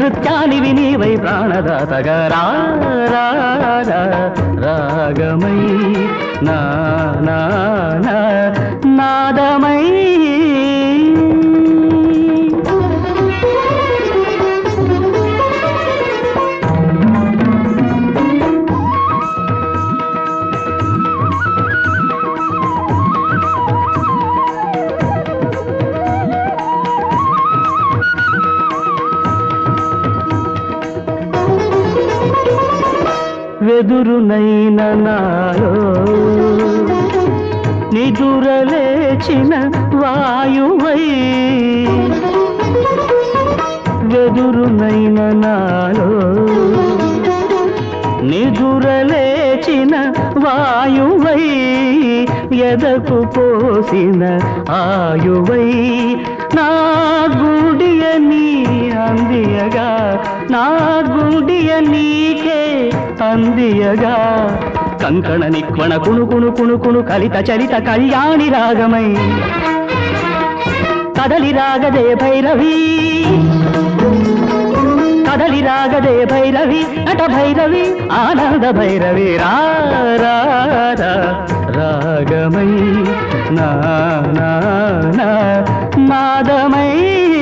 నృత్యానివి నీవై ప్రాణదాతగా రా రా, రా, రాగమై నా నా నా నాదమై వెదురునైన నాలో నిదురలేచిన వాయువై వెదురునైన నాలో నిదురలేచిన వాయువై ఎదకు పోసిన ఆయువై నా గుడియ నీ అందియగా నా గుడియ నీకే అందియగా కంకణ నిక్వణ కుణు కుణు కుణు కుణు కలిత చలిత కళ్యాణి రాగమై కదలి రాగదే భైరవి కదలి రాగదే భైరవి నట భైరవి ఆనంద భైరవి రా రా, రా, రాగమై నా నా నా నాదమై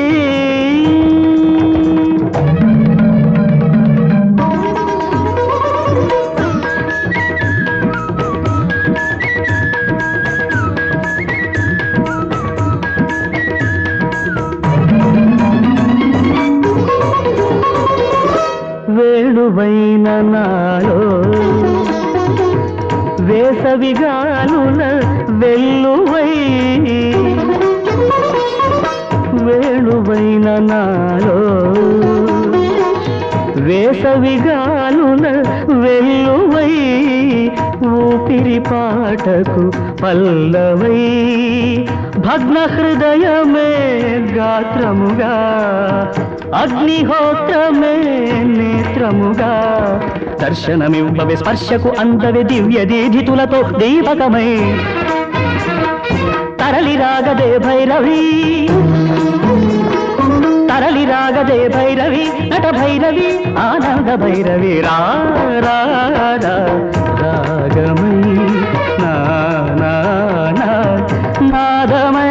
వేణువైన నాలో వేసవిగాలుల వెల్లువై వేణువైన నాలో వేసవిగాలుల వెల్లువై ఊపిరి పాటకు పల్లవై భగ్న హృదయమే గాత్రముగా అగ్నిహోత్రమే నేత్రముగా దర్శనమివ్వవే స్పర్శకు అందవే దివ్య దీధితులతో దీపకమై తరలి రాగదే భైరవి తరలి రాగదే భైరవి నట భైరవి ఆనంద భైరవి రా రా, రా, రాగమై నా నా నా నాదమై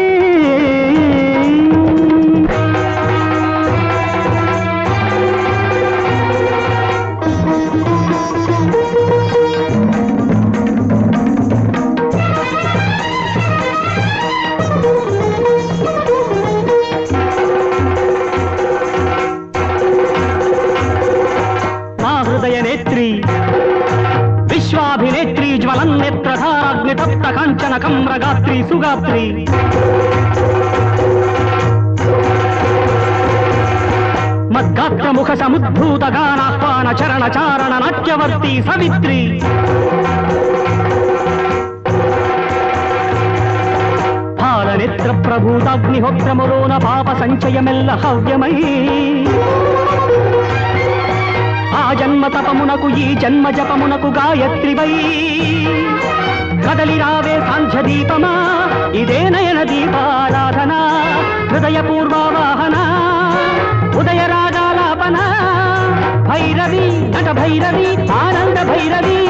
మా హృదయ నేత్రి విశ్వాభినేత్రి జ్వలన్నేత్రధారాగ్ని తప్త కాంచన కమ్రగాత్రి సుగాత్రి మద్గాత్ర ముఖ సముద్భూత గానాహ్వాన చరణ చారణ నాట్యవర్తి సవిత్రి పాలనేత్ర ప్రభూతాగ్నిహోత్రములోన పాప సంచయమెల్ల హవ్యమై ఆ జన్మ తపమునకు ఈ జన్మ జపమునకు గాయత్రివై కదలి రావే సాంఖ్య దీపమా ఇదే నయన దీపారాధన హృదయ పూర్వావాహన ఉదయ రాగాలాపన భైరవి నట భైరవి ఆనంద భైరవి